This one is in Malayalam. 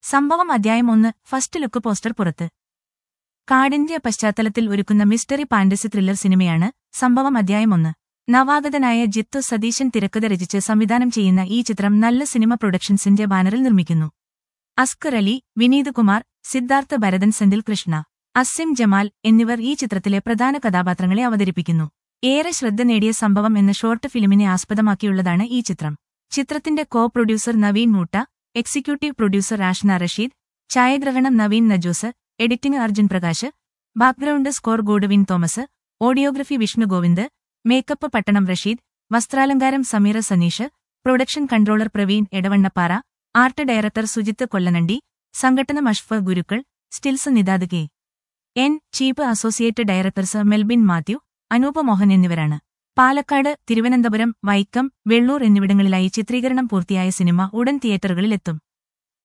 സംഭവം അധ്യായം ഒന്ന് ഫസ്റ്റ് ലുക്ക് പോസ്റ്റർ പുറത്ത് കാടിന്റെ പശ്ചാത്തലത്തിൽ ഒരുക്കുന്ന മിസ്റ്ററി പാന്റസി ത്രില്ലർ സിനിമയാണ് സംഭവം അധ്യായം ഒന്ന് നവാഗതനായ ജിത്തു സതീശൻ തിരക്കഥ രചിച്ച് സംവിധാനം ചെയ്യുന്ന ഈ ചിത്രം നല്ല സിനിമ പ്രൊഡക്ഷൻസിന്റെ ബാനറിൽ നിർമ്മിക്കുന്നു അസ്കർ അലി വിനീത് കുമാർ സിദ്ധാർത്ഥ ഭരതൻ സെന്തിൽ കൃഷ്ണ അസിം ജമാൽ എന്നിവർ ഈ ചിത്രത്തിലെ പ്രധാന കഥാപാത്രങ്ങളെ അവതരിപ്പിക്കുന്നു ഏറെ ശ്രദ്ധ നേടിയ സംഭവം എന്ന ഷോർട്ട് ഫിലിമിനെ ആസ്പദമാക്കിയുള്ളതാണ് ഈ ചിത്രം ചിത്രത്തിന്റെ co producer Naveen Mootta executive producer Ashna Rasheed ഛായാഗ്രഹണം Naveen Najoos editing Arjun Prakash background score Godwin Thomas audiography Vishnu Govind makeup Pattanam Rasheed വസ്ത്രാലങ്കാരം Sameera Saneesh production controller Praveen Edavannappara art director Sujith Kollanandi സംഘടനം Ashfa Gurukkal stills Nidad K N chief associate directors Melbin Mathew Anoop Mohan എന്നിവരാണ് പാലക്കാട് തിരുവനന്തപുരം വൈക്കം വെള്ളൂർ എന്നിവിടങ്ങളിലായി ചിത്രീകരണം പൂർത്തിയായ സിനിമ ഉടൻ തിയേറ്ററുകളിലെത്തും